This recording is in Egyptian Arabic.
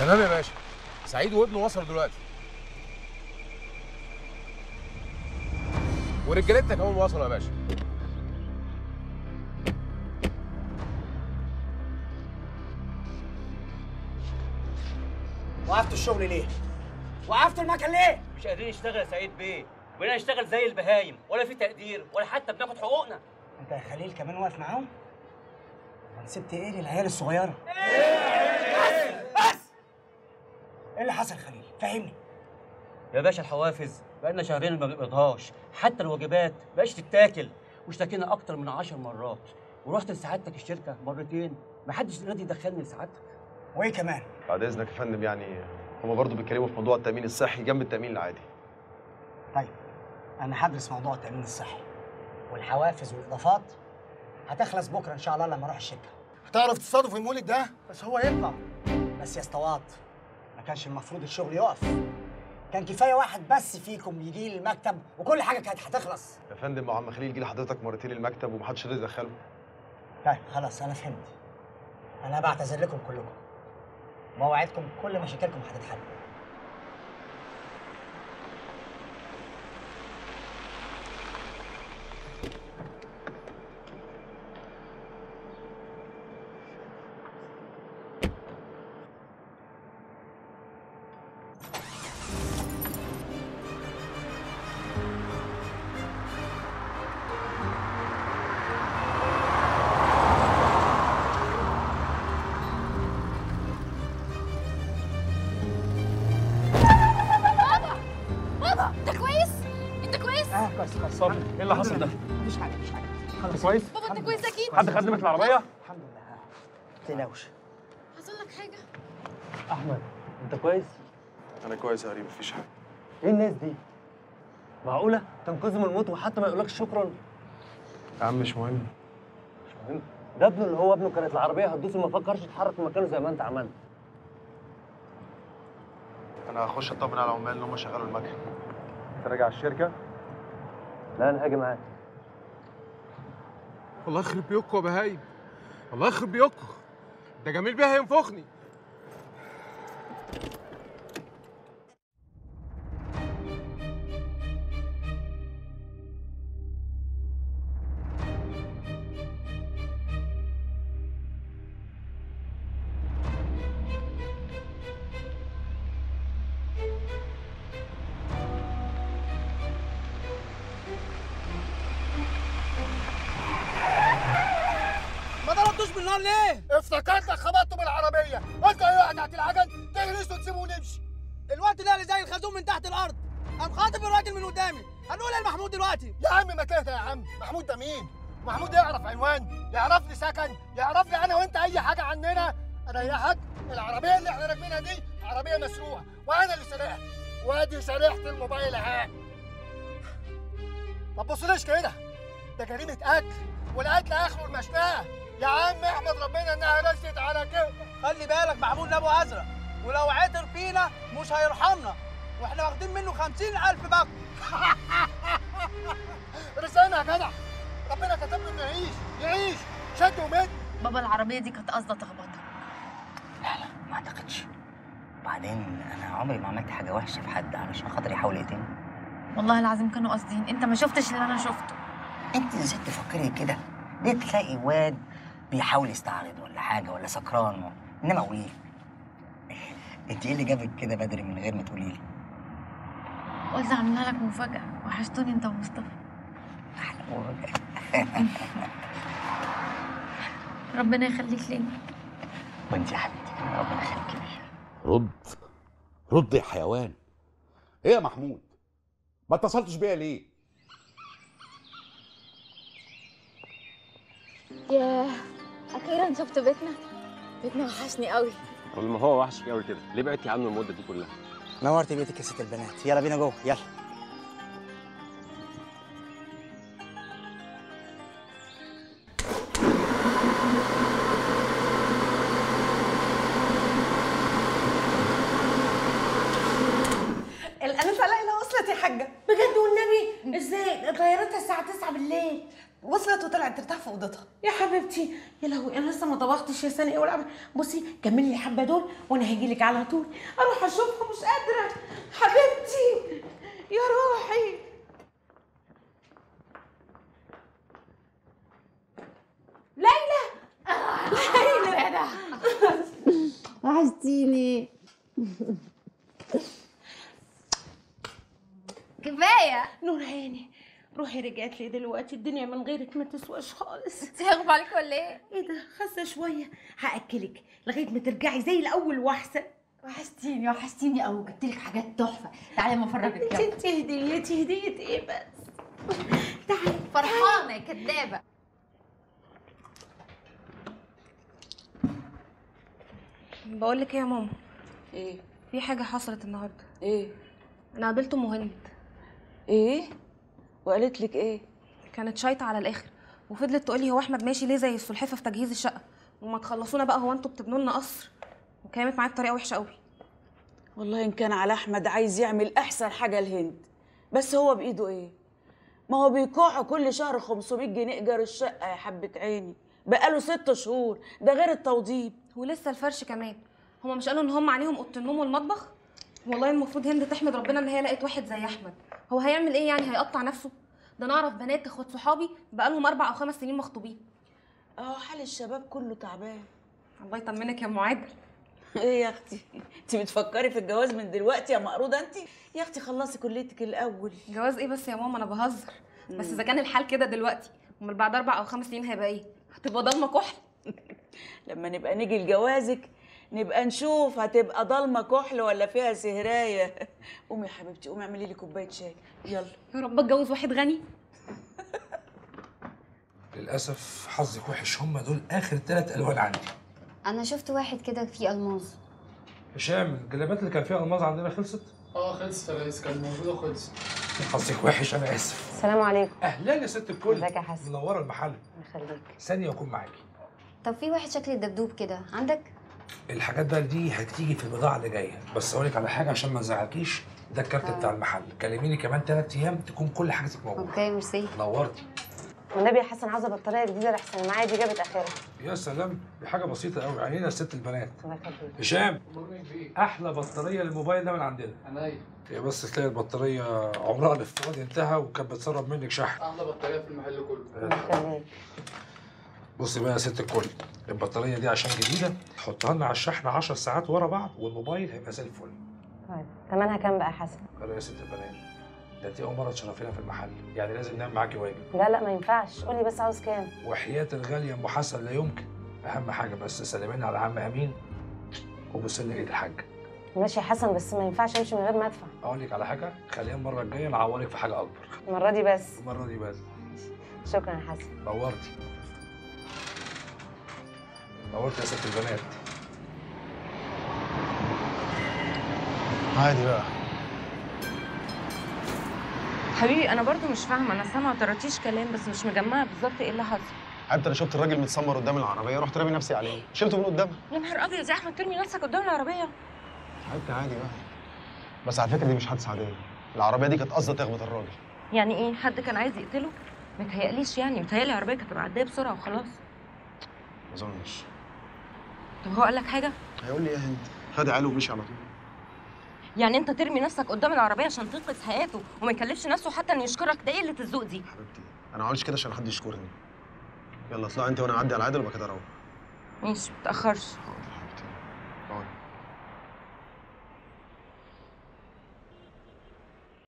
تمام يا باشا سعيد وابنه وصلوا دلوقتي ورجالتنا كمان وصلوا يا باشا وقفتوا الشغل ليه؟ وقفتوا المكن ليه؟ مش قادرين نشتغل يا سعيد بيه بقينا نشتغل زي البهايم ولا في تقدير ولا حتى بناخد حقوقنا انت يا خليل كمان واقف معاهم؟ امال سبت ايه للعيال الصغيره؟ بس بس ايه اللي حصل خليل؟ فهمني يا باشا الحوافز بقالنا شهرين ما بنقبضهاش حتى الواجبات بقاش تتاكل واشتكينا اكتر من عشر مرات ورحت لسعادتك الشركه مرتين محدش راضي يدخلني لسعادتك وايه كمان؟ بعد اذنك يا فندم يعني هما برضه بيتكلموا في موضوع التامين الصحي جنب التامين العادي طيب انا هدرس موضوع التامين الصحي والحوافز والاضافات هتخلص بكره ان شاء الله لما اروح الشركه هتعرف تصادف المولد ده؟ بس هو يطلع بس يا اسطوات ما كانش المفروض الشغل يقف كان كفايه واحد بس فيكم يجي لي المكتب وكل حاجه كانت هتخلص يا فندم ما عم خليل يجي لحضرتك مرتين المكتب ومحدش راضي يدخله طيب خلاص انا فهمت انا بعتذر لكم كلكم موعدكم كل مشاكلكم هتتحل بابا بابا انت كويس انت كويس اه كويس كويس صبري ايه اللي حصل ده؟ مفيش حاجه مفيش حاجه خلاص كويس؟ بابا انت كويس اكيد حد خد نمرة العربية؟ الحمد لله ها. ما تقلقوش حصل لك حاجه احمد انت كويس انا كويس يا قريب مفيش حاجه ايه الناس دي معقوله تنقذه من الموت وحتى ما يقولكش شكرا يا عم مش مهم مش مهم ده ابنه اللي هو ابنه كانت العربيه هتدوس وما فكرش يتحرك من مكانه زي ما انت عملت انا هخش اطمن على العمال اللي هم شغلوا المكن انت راجع الشركه لا انا هاجي معاك الله يخرب بيوتكم يا بهايم الله يخرب بيوتكم ده جميل بيه هينفخني ما ضربتوش بالنار ليه؟ افتكرتك خبطته بالعربية، قلت ايه واحد تحت العجل تهرسه وتسيبه ونمشي. الوقت ده اللي زي الخازوق من تحت الارض قام خاطب الراجل من قدامي هنقول ايه لمحمود دلوقتي يا عم ما كده يا عم، محمود ده مين؟ محمود يعرف عنوان، يعرف لي سكن، يعرف لي انا وانت اي حاجة عننا، اريحك العربية اللي احنا راكبينها دي عربية مسروقة، وانا اللي سارقها، وادي سريحة الموبايل اهي. ما تبصليش كده، ده جريمة قتل، والقتل اخره المشنقة، يا عم احمد ربنا انها رست على كده. خلي بالك محمود ده ابو ازرق ولو عثر فينا مش هيرحمنا واحنا واخدين منه خمسين ألف باكو رسالة يا جدع ربنا كتب له انه يعيش يعيش شد ومد بابا العربيه دي كانت قصده تخبطك لا لا ما اعتقدش بعدين انا عمري ما عملت حاجه وحشه في حد علشان خاطر يحاول يقتلني والله العظيم كانوا قاصدين انت ما شفتش اللي انا شفته انت ازاي تفكري كده ليه تلاقي واد بيحاول يستعرض ولا حاجه ولا سكران انما قولي لي انت ايه اللي جابك كده بدري من غير ما تقولي لي قلت اعملها لك مفاجاه وحشتوني انت ومصطفى احلى مفاجأة. ربنا يخليك لينا وانت يا حبيبتي كمان ربنا يخليكي ليا رد رد يا حيوان ايه يا محمود ما اتصلتش بيا ليه ياه اخيرا شفت بيتنا بيتنا وحشني قوي والله ما هو وحش قوي كده ليه بعدتي عنه المده دي كلها نورت بيتك يا ست البنات يلا بينا جوه يلا الأنسة ليلى وصلت يا حاجة بجد والنبي ازاي؟ غيرتها الساعة 9 بالليل وصلت وطلعت ترتاح في اوضتها يا حبيبتي يا لهوي انا لسه ما طبختش يا سنه ولا عمل- بصي كملي لي حبه دول وانا هاجي لك على طول اروح اشوفها مش قادره حبيبتي يا روحي ليلى ليلى وحشتيني كفايه نور عيني روحي رجعت لي دلوقتي الدنيا من غيرك ما تسواش خالص انت هيغمى عليك ولا ايه؟ ايه ده خاسه شويه هاكلك لغايه ما ترجعي زي الاول واحسن وحشتيني وحشتيني قوي جبت لك حاجات تحفه تعالي ما افرجك انت يلا. انت هديتي هديه ايه بس تعالي فرحانه كدابه بقول لك ايه يا ماما ايه في حاجه حصلت النهارده ايه انا قابلت ام هند ايه وقالت لك ايه كانت شايطه على الاخر وفضلت تقول لي هو احمد ماشي ليه زي السلحفه في تجهيز الشقه وما تخلصونا بقى هو انتوا بتبنوا لنا قصر وكلمت معايا بطريقه وحشه قوي والله ان كان على احمد عايز يعمل احسن حاجه الهند بس هو بايده ايه ما هو بيكوع كل شهر 500 جنيه ايجار الشقه يا حبه عيني بقاله ست شهور ده غير التوضيب ولسه الفرش كمان هما مش قالوا ان هم عليهم اوضه النوم والمطبخ والله المفروض هند تحمد ربنا ان هي لقت واحد زي احمد هو هيعمل ايه يعني هيقطع نفسه ده انا اعرف بنات اخوات صحابي بقالهم اربع او خمس سنين مخطوبين اه حال الشباب كله تعبان الله يطمنك يا ام عادل ايه يا اختي انت بتفكري في الجواز من دلوقتي يا مقروضه انت يا اختي خلصي كليتك الاول جواز ايه بس يا ماما انا بهزر بس مم. اذا كان الحال كده دلوقتي امال بعد اربع او خمس سنين هيبقى ايه هتبقى ضلمه كحل لما نبقى نيجي لجوازك نبقى نشوف هتبقى ضلمه كحل ولا فيها سهرايه قومي يا حبيبتي قومي اعملي لي كوبايه شاي يلا يا رب اتجوز واحد غني للاسف حظك وحش هم دول اخر ثلاث الوان عندي انا شفت واحد كده فيه الماظ هشام الجلابات اللي كان فيها الماظ عندنا خلصت اه خلصت يا ريس كان موجودة وخلصت حظك وحش انا اسف السلام عليكم اهلا يا ست الكل ازيك يا حسن منوره المحل يخليك ثانيه واكون معاكي طب في واحد شكل الدبدوب كده عندك الحاجات بقى دي هتيجي في البضاعه اللي جايه بس اقول لك على حاجه عشان ما ازعلكيش ده الكارت بتاع المحل كلميني كمان ثلاث ايام تكون كل حاجتك موجوده اوكي ميرسي نورتي والنبي يا حسن عاوزه بطاريه جديده لحسن اللي معايا دي جابت اخرها يا سلام دي حاجه بسيطه قوي عينينا ست البنات الله يخليك هشام احلى بطاريه للموبايل ده من عندنا عينيا هي بس تلاقي البطاريه عمرها الافتراضي انتهى وكانت بتسرب منك شحن احلى بطارية في المحل كله الله يخليك بصي بقى يا ست الكل البطاريه دي عشان جديده تحطها لنا على الشحن 10 ساعات ورا بعض والموبايل هيبقى زي الفل طيب تمنها كام بقى يا حسن قالوا يا ست البنات ده انت اول مره تشرفينا في المحل يعني لازم نعمل معاكي واجب لا لا ما ينفعش قولي بس عاوز كام وحياه الغاليه ام حسن لا يمكن اهم حاجه بس سلمينا على عم امين وبصي لي ايد الحاج ماشي يا حسن بس ما ينفعش امشي من غير ما ادفع اقول لك على حاجه خليها المره الجايه نعوضك في حاجه اكبر المره دي بس المره دي بس شكرا يا حسن نورتي نورتي يا ست البنات عادي بقى حبيبي انا برضو مش فاهمه انا سامعه طرطيش كلام بس مش مجمعه بالظبط ايه اللي حصل حبيبتي انا شفت الراجل متسمر قدام العربيه رحت رامي نفسي عليه شلته من قدامها يا نهار ابيض يا احمد ترمي نفسك قدام العربيه حبيبتي عادي بقى بس على فكره دي مش حادثه عاديه العربيه دي كانت قصده تخبط الراجل يعني ايه حد كان عايز يقتله متهيأليش يعني متهيألي العربيه كانت معديه بسرعه وخلاص ما اظنش طب هو قال لك حاجه هيقول لي ايه يا هند خد عياله ومشي على طول يعني انت ترمي نفسك قدام العربيه عشان تنقذ حياته وما يكلفش نفسه حتى انه يشكرك ده ايه قله الذوق دي انا ما عملتش كده عشان حد يشكرني يلا اطلعي انت وانا اعدي على عادل وبعد كده اروح ماشي متأخرش حاضر